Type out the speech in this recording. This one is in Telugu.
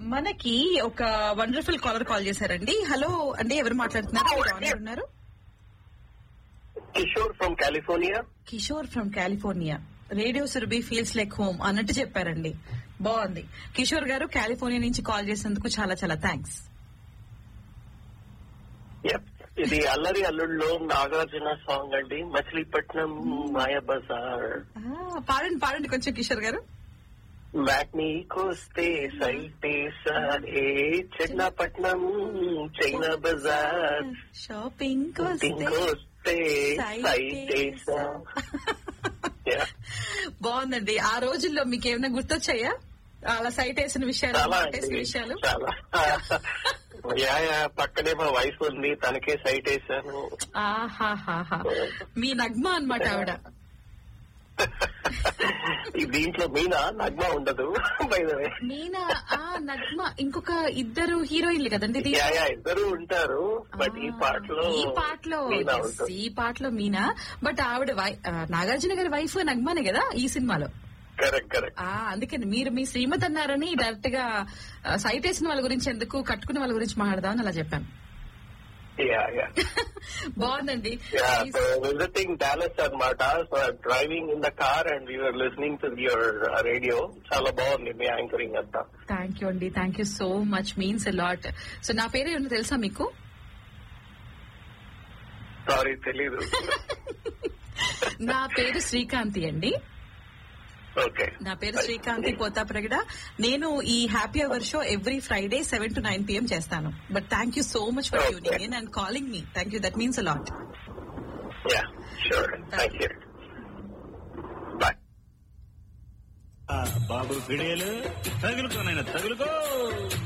మనకి ఒక వండర్ఫుల్ కాలర్ కాల్ చేశారండి హలో అండి ఎవరు మాట్లాడుతున్నారు మీరు on air ఉన్నారు Kishore from California Kishore from California radio Surabhi feels like home అన్నట్టు చెప్పారండి బాగుంది కిషోర్ గారు కాలిఫోర్నియా నుంచి కాల్ చేసినందుకు చాలా చాలా థ్యాంక్స్ ఇది అల్లరి అల్లుడులో నాగార్జున సాంగ్ అండి మచిలీపట్నం మాయా బజార్ పాడండి పాడండి కొంచెం కిషోర్ గారు మ్యాట్నీకొస్తే సైటే సారే చెన్నపట్నం చైనా బజార్ షాపింగ్ ఇంకొస్తే సైటే సార్ Yeah. బాగుందండి ఆ రోజుల్లో మీకు ఏమైనా గుర్తొచ్చాయా అలా సైట్ వేసిన విషయాలు చాలా వేసిన అండి విషయాలు చాలా యా యా పక్కనే మా వైఫ్ ఉంది తనకే సైట్ వేసాను ఆహాహాహా మీ నగ్మ అన్నమాట ఆవిడ ఈ దీంట్లో మీనా నగ్మ ఉండదు బై ద వే మీనా ఆ నగ్మ ఇంకొక ఇద్దరు హీరోయిన్లు కదండి ఇది? యా యా ఇద్దరు ఉంటారు బట్ ఈ పాటలో ఈ పాటలో మీనా yes, ఉంటుంది ఈ పాటలో మీనా బట్ ఆవిడ వై- ఆ, నాగార్జున గారి వైఫ్ నగ్మానే కదా ఈ సినిమాలో కరెక్ట్ కరెక్ట్ ఆ అందుకని మీరు మీ శ్రీమతి అన్నారని డైరెక్ట్ గా ఆ, సైట్ వేసిన వాళ్ళ గురించి ఎందుకు కట్టుకున్న వాళ్ళ గురించి మాట్లాడదామని అలా చెప్పాను యా యా బాగుందండి యా సో విజిటింగ్ డాలస్ అన్నమాట so driving in the car and you're listening to your radio చాలా బాగుంది మీ యాంకరింగ్ అంతా థ్యాంక్ యూ అండి thank you so much means lot so నా పేరు ఏమన్నా తెలుసా మీకు సారీ తెలీదు నా పేరు శ్రీకాంతి అండి ఓకే నా పేరు శ్రీకాంతి పోతాప్రగడ నేను ఈ happy hour show every Friday seven to nine PM చేస్తాను but thank you so much for tuning in and calling మీ thank you that means lot yeah sure thank you bye ఆ, బాబు పిడియలు తగులుకోనైనా తగులుకో